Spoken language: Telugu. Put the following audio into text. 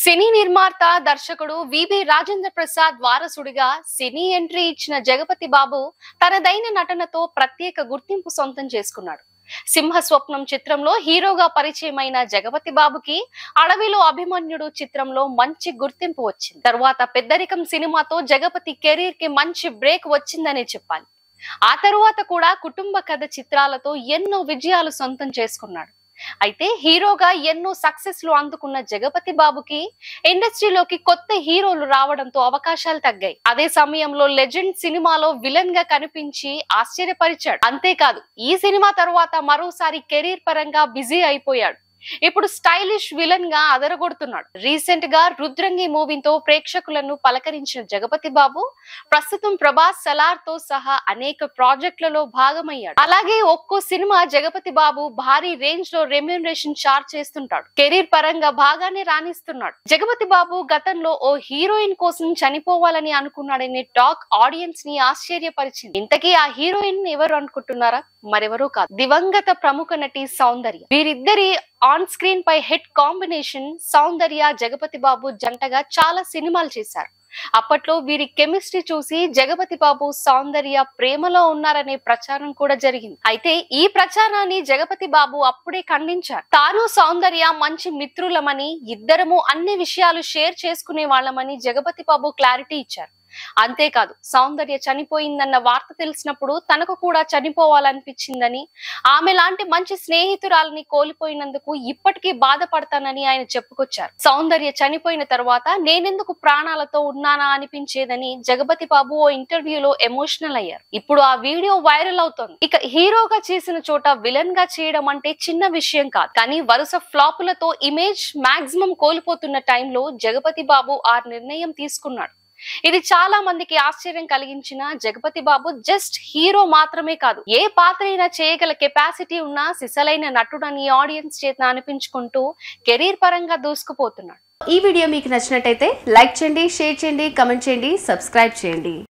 సినీ నిర్మాత దర్శకుడు విబి రాజేంద్ర ప్రసాద్ వారసుడిగా సినీ ఎంట్రీ ఇచ్చిన జగపతి బాబు తనదైన నటనతో ప్రత్యేక గుర్తింపు సొంతం చేసుకున్నాడు సింహ స్వప్నం చిత్రంలో హీరోగా పరిచయమైన జగపతి బాబుకి అడవిలో అభిమన్యుడు చిత్రంలో మంచి గుర్తింపు వచ్చింది తరువాత పెద్దరికం సినిమాతో జగపతి కెరీర్ కి మంచి బ్రేక్ వచ్చిందనే చెప్పాలి ఆ తరువాత కూడా కుటుంబ కథ చిత్రాలతో ఎన్నో విజయాలు సొంతం చేసుకున్నాడు అయితే హీరోగా ఎన్నో సక్సెస్ లు అందుకున్న జగపతి బాబుకి ఇండస్ట్రీలోకి కొత్త హీరోలు రావడంతో అవకాశాలు తగ్గాయి అదే సమయంలో లెజెండ్ సినిమాలో విలన్ గా కనిపించి ఆశ్చర్యపరిచాడు అంతేకాదు ఈ సినిమా తరువాత మరోసారి కెరీర్ పరంగా బిజీ అయిపోయాడు ఇప్పుడు స్టైలిష్ విలన్ గా అదరగొడుతున్నాడు రీసెంట్ గా రుద్రంగి మూవీతో ప్రేక్షకులను పలకరించిన జగపతి బాబు ప్రస్తుతం ప్రభాస్ సలార్ తో సహా అనేక ప్రాజెక్టులలో భాగమయ్యాడు అలాగే ఒక్కో సినిమా జగపతి బాబు భారీ రేంజ్ లో రెమ్యూనరేషన్ చార్జ్ చేస్తుంటాడు కెరీర్ పరంగా బాగానే రాణిస్తున్నాడు జగపతి బాబు గతంలో ఓ హీరోయిన్ కోసం చనిపోవాలని అనుకున్నాడనే టాక్ ఆడియన్స్ ని ఆశ్చర్యపరిచింది ఇంతకీ ఆ హీరోయిన్ ఎవరు అనుకుంటున్నారా మరెవరూ కాదు దివంగత ప్రముఖ నటి సౌందర్య వీరిద్దరి ఆన్ స్క్రీన్ పై హిట్ కాంబినేషన్ సౌందర్య జగపతి బాబు జంటగా చాలా సినిమాలు చేశారు అప్పట్లో వీరి కెమిస్ట్రీ చూసి జగపతి బాబు సౌందర్య ప్రేమలో ఉన్నారనే ప్రచారం కూడా జరిగింది అయితే ఈ ప్రచారాన్ని జగపతి బాబు అప్పుడే ఖండించారు తాను సౌందర్య మంచి మిత్రులమని ఇద్దరము అన్ని విషయాలు షేర్ చేసుకునే వాళ్ళమని జగపతి బాబు క్లారిటీ ఇచ్చారు అంతేకాదు సౌందర్య చనిపోయిందన్న వార్త తెలిసినప్పుడు తనకు కూడా చనిపోవాలనిపించిందని ఆమె లాంటి మంచి స్నేహితురాలని కోల్పోయినందుకు ఇప్పటికీ బాధపడతానని ఆయన చెప్పుకొచ్చారు సౌందర్య చనిపోయిన తర్వాత నేనెందుకు ప్రాణాలతో ఉన్నానా అనిపించేదని జగపతి బాబు ఓ ఇంటర్వ్యూలో ఎమోషనల్ అయ్యారు ఇప్పుడు ఆ వీడియో వైరల్ అవుతోంది ఇక హీరోగా చేసిన చోట విలన్ గా చేయడం అంటే చిన్న విషయం కాదు కానీ వరుస ఫ్లాపులతో ఇమేజ్ మాక్సిమం కోల్పోతున్న టైంలో జగపతి బాబు ఆ నిర్ణయం తీసుకున్నాడు ఇది చాలా మందికి ఆశ్చర్యం కలిగించిన జగపతి బాబు జస్ట్ హీరో మాత్రమే కాదు ఏ పాత్ర అయినా చేయగల కెపాసిటీ ఉన్న సిసలైన నటుడని ఆడియన్స్ చేత అనిపించుకుంటూ కెరీర్ పరంగా దూసుకుపోతున్నాడు ఈ వీడియో మీకు నచ్చినట్టయితే లైక్ చేయండి షేర్ చేయండి కమెంట్ చేయండి సబ్స్క్రైబ్ చేయండి